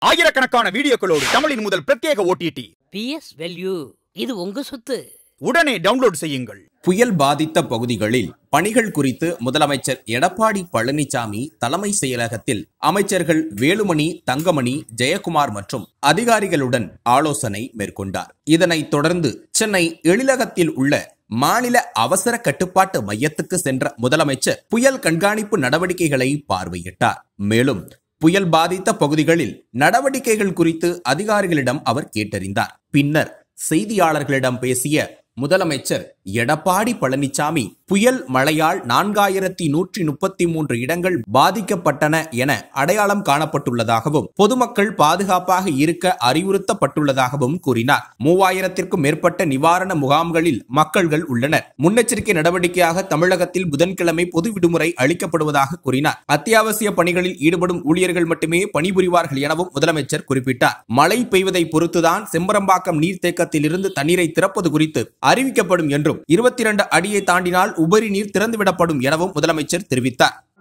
ஆயிரக்கணக்கான வீடியோக்களோடு தமிழின் முதல் பிரத்யேக ஓடிடி பிஎஸ் வெல்யூ இது உங்க சொத்து உடனே டவுன்லோட் செய்யுங்கள் புயல் பாதித்த பகுதிகளில் பணிகள் குறித்து முதலமைச்சர் எடப்பாடி பழனிசாமி தலைமை செயலகத்தில் அமைச்சர்கள் வேலுமணி தங்கமணி ஜெயக்குமார் மற்றும் அதிகாரிகளுடன் ஆலோசனை மேற்கொண்டார் இதனைத் தொடர்ந்து சென்னை எழிலகத்தில் உள்ள மாநில அவசர கட்டுப்பாட்டு மையத்துக்கு சென்ற முதலமைச்சர் புயல் கண்காணிப்பு நடவடிக்கைகளை பார்வையிட்டார் மேலும் புயல் பாதித்த பகுதிகளில் நடவடிக்கைகள் குறித்து அதிகாரிகளிடம் அவர் கேட்டறிந்தார் பின்னர் செய்தியாளர்களிடம் பேசிய முதலமைச்சர் எடப்பாடி பழனிசாமி புயல் மழையால் நான்காயிரத்தி நூற்றி முப்பத்தி மூன்று இடங்கள் பாதிக்கப்பட்டன என அடையாளம் காணப்பட்டுள்ளதாகவும் பொதுமக்கள் பாதுகாப்பாக இருக்க அறிவுறுத்தப்பட்டுள்ளதாகவும் கூறினார் மூவாயிரத்திற்கும் மேற்பட்ட நிவாரண முகாம்களில் மக்கள்கள் உள்ளனர் முன்னெச்சரிக்கை நடவடிக்கையாக தமிழகத்தில் புதன்கிழமை பொது விடுமுறை அளிக்கப்படுவதாக கூறினார் அத்தியாவசிய பணிகளில் ஈடுபடும் ஊழியர்கள் மட்டுமே பணிபுரிவார்கள் எனவும் முதலமைச்சர் குறிப்பிட்டார் மழை பெய்வதை பொறுத்துதான் செம்பரம்பாக்கம் நீர்த்தேக்கத்திலிருந்து தண்ணீரை திறப்பது குறித்து அறிவிக்கப்படும் என்றும் இருபத்தி இரண்டு அடியை தாண்டினால் உபரி நீர் திறந்துவிடப்படும் எனவும் முதலமைச்சர் தெரிவித்தார்